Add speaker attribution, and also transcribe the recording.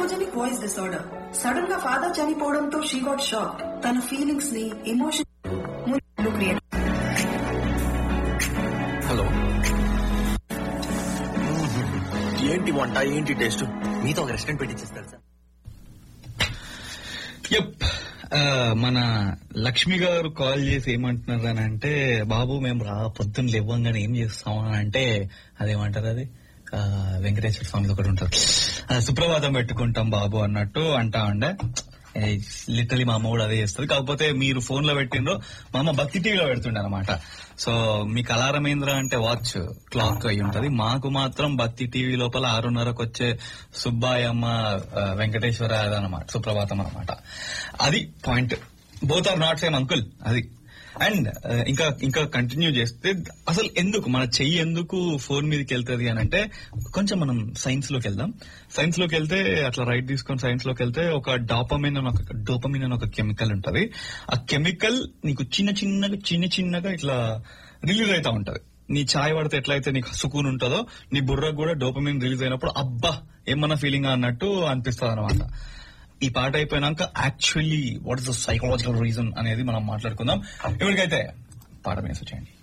Speaker 1: క్రైయోజెనిక్ voice disorder sudden గా father చనిపోవడంతో she got shock తన ఫీలింగ్స్ ని ఎమోషన్ క్రియేట్
Speaker 2: హలో ఏంటి వంట ఏంటి టేస్ట్ మీతో ఒక రెస్టారెంట్ పెట్టించేస్తారు సార్
Speaker 3: యప్ ఆ, మన లక్ష్మి గారు కాల్ చేసి ఏమంటున్నారు అని అంటే బాబు మేము రా పొద్దున్న లేవంగానే ఏం చేస్తాం అని అంటే అదేమంటారు అది ఆ, వెంకటేశ్వర స్వామి ఒకటి ఉంటారు ఆ, సుప్రభాతం పెట్టుకుంటాం బాబు అన్నట్టు అంటా ఉండే లిటరలీ మా అమ్మ కూడా అదే చేస్తుంది కాకపోతే మీరు ఫోన్ లో పెట్టిండ్రు మా అమ్మ భక్తి టీవీలో పెడుతుండే అనమాట సో మీకు అలారం ఏంద్రా అంటే వాచ్ క్లాక్ అయి ఉంటది మాకు మాత్రం భక్తి టీవీ లోపల ఆరున్నరకు వచ్చే సుబ్బాయమ్మ ఆ, వెంకటేశ్వర అనమాట సుప్రభాతం అనమాట అది point both are not same uncle అది అండ్ ఇంకా ఇంకా కంటిన్యూ చేస్తే అసలు ఎందుకు మన చెయ్యి ఎందుకు ఫోన్ మీదకి వెళ్తుంది అని అంటే కొంచెం మనం సైన్స్ లోకి వెళ్దాం సైన్స్ లోకి వెళ్తే అట్లా రైట్ తీసుకొని సైన్స్ లోకి వెళ్తే ఒక డాపమిన్ అని ఒక డోపమిన్ అని ఒక కెమికల్ ఉంటది ఆ కెమికల్ నీకు చిన్న చిన్నగా చిన్న చిన్నగా ఇట్లా రిలీజ్ అవుతా ఉంటది నీ ఛాయ్ పడితే ఎట్లయితే నీకు సుకూన్ ఉంటుందో నీ బుర్రకు కూడా డోపమిన్ రిలీజ్ అయినప్పుడు అబ్బా ఏమన్నా ఫీలింగ్ అన్నట్టు అనిపిస్తుంది అనమాట ఈ పాట అయిపోయినాక actually what is the psychological reason అనేది మనం మాట్లాడుకుందాం ఇప్పటికైతే పాట మీద చేయండి